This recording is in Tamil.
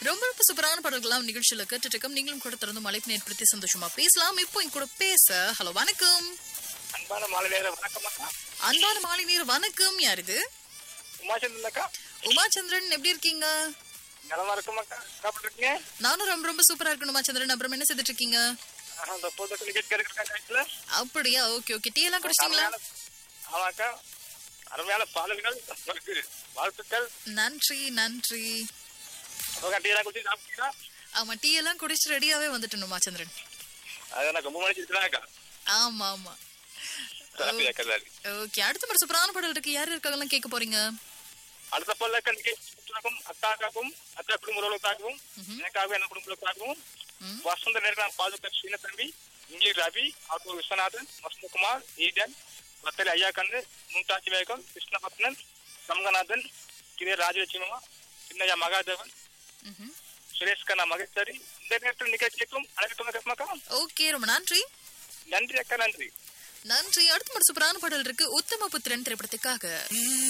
ரொம்ப ரொம்ப சூப்பரான பாடல்கள்லாம் நிகழ்ச்சியில கேட்டுட்டு இருக்கோம் நீங்களும் கூட திறந்து அழைப்பு ஏற்படுத்தி சந்தோஷமா பேசலாம் இப்போ என் கூட பேச ஹலோ வணக்கம் அன்பான மாலை நேரம் வணக்கம் அக்கா அன்பான மாலை நீர் வணக்கம் யார் இது உமாச்சந்திரன் அக்கா உமாச்சந்திரன் எப்படி இருக்கீங்க நலமா இருக்கும் அக்கா சாப்பிட்டு இருக்கீங்க நானும் ரொம்ப ரொம்ப சூப்பரா இருக்கணும் உமாச்சந்திரன் அப்புறம் என்ன செய்துட்டு இருக்கீங்க ஆஹா, இந்த பொதுக்கு நிகழ்ச்சி இருக்கா கைத்துல அப்படியா ஓகே ஓகே டீ எல்லாம் குடிச்சிட்டீங்களா ஆமா அக்கா அருமையான பாடல்கள் உங்களுக்கு வாழ்த்துக்கள் நன்றி நன்றி அப்போ டீ எல்லாம் குடிச்சு சாப்பிட்டீங்களா ஆமா டீ எல்லாம் குடிச்சு ரெடியாவே வந்துட்டேன் உமாச்சந்திரன் அது நான் ரொம்ப மணிக்கு இருக்கிறேன் அக்கா ஆமா ஆமா சாப்பிட்டு அக்கா சரி. ஓகே அடுத்த ஒரு சூப்பரான பாடல் இருக்கு யார் இருக்காங்கலாம் கேட்க போறீங்க அடுத்த போல அக்கா நிகழ்ச்சிக்கும் அக்காக்காகவும் அக்கா குடும்ப உறவுகளுக்காகவும் எனக்காகவும் என்ன குடும்பங்களுக்காகவும் ம். வசந்த நேரம் பாதுகாப்பு சீன தம்பி இங்கே ரவி ஆட்டோ விஸ்வநாதன் வசந்தகுமார் ஈடன் வத்தலி ஐயா கண்ணு மும்தாஜ் வேகம் கிருஷ்ணபத்னன் சமங்கநாதன் கிரே ராஜலட்சுமி சின்னையா மகாதேவன் ம்ஹும். சுரேஷ் கண்ணா மகேஸ்வரி இந்த நேரத்தில் நிகழ்ச்சிக்கும் அழைப்பு அக்கா ஓகே ரொம்ப நன்றி நன்றி அக்கா நன்றி நன்றி அடுத்த ஒரு சூப்பரான பாடல் இருக்கு உத்தம புத்திரன் திரைப்படத்துக்காக